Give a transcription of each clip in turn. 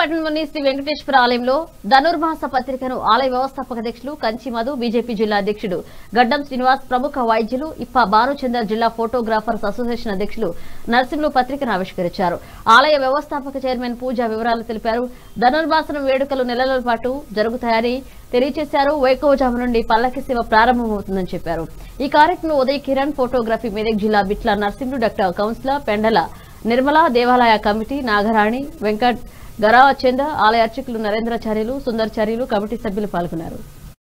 పట్టణంలోని శ్రీ వెంకటేశ్వర ఆలయంలో ధనుర్మాస పత్రికను ఆలయ వ్యవస్థాపక అధ్యక్షులు కంచి మధు బీజేపీ జిల్లా అధ్యక్షుడు గడ్డం శ్రీనివాస్ ప్రముఖ వైద్యులు ఇప్ప భానుచందర్ జిల్లా ఫోటోగ్రాఫర్స్ అసోసియేషన్ అధ్యక్షులు నరసింహులు పత్రికను ఆవిష్కరించారు ఆలయ వ్యవస్థాపక చైర్మన్ పూజ వివరాలు తెలిపారు ధనుర్మాసం వేడుకలు నెలల పాటు జరుగుతాయని తెలియజేశారు వైకోజాము నుండి పల్లకి సేవ ప్రారంభమవుతుందని చెప్పారు ఈ కార్యక్రమంలో ఉదయ్ కిరణ్ ఫోటోగ్రఫీ మెదక్ జిల్లా బిట్ల నరసింహుడు డాక్టర్ కౌన్సిలర్ పెండల నిర్మల దేవాలయ కమిటీ నాగరాణి వెంకట్ గరాచంద ఆలయ అర్చకులు నరేంద్రాచార్యులు సుందర్చార్యులు కమిటీ సభ్యులు పాల్గొన్నారు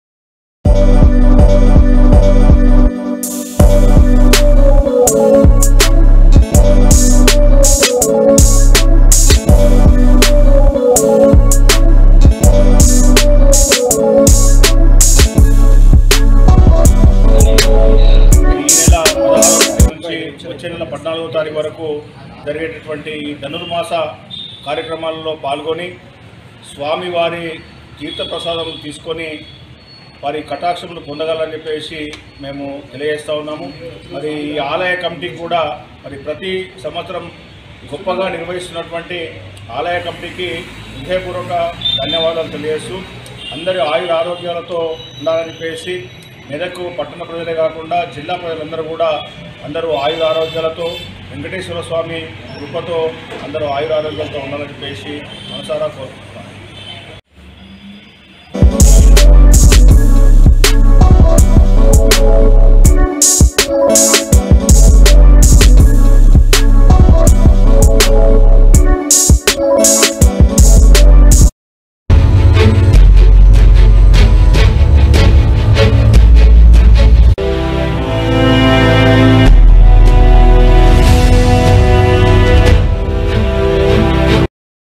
ఈ నెల పదహారు నుంచి వచ్చే నెల పద్నాలుగో తారీఖు వరకు జరిగేటటువంటి ఈ ధనుర్మాస కార్యక్రమాలలో పాల్గొని స్వామివారి తీర్థప్రసాదం తీసుకొని వారి కటాక్షములు పొందగలని చెప్పేసి మేము తెలియజేస్తూ ఉన్నాము మరి ఈ ఆలయ కమిటీకి కూడా మరి ప్రతి సంవత్సరం గొప్పగా నిర్వహిస్తున్నటువంటి ఆలయ కమిటీకి హృదయపూర్వక ధన్యవాదాలు తెలియజేస్తూ అందరి ఆయుర ఆరోగ్యాలతో ఉండాలని చెప్పేసి మెదక్ పట్టణ ప్రజలే కాకుండా జిల్లా ప్రజలందరూ కూడా అందరూ ఆయుర ఆరోగ్యాలతో వెంకటేశ్వర స్వామి కృపతో అందరూ ఆయుర ఆరోగ్యాలతో ఉండాలని చెప్పేసి మనసారా కోరుకుంటున్నాను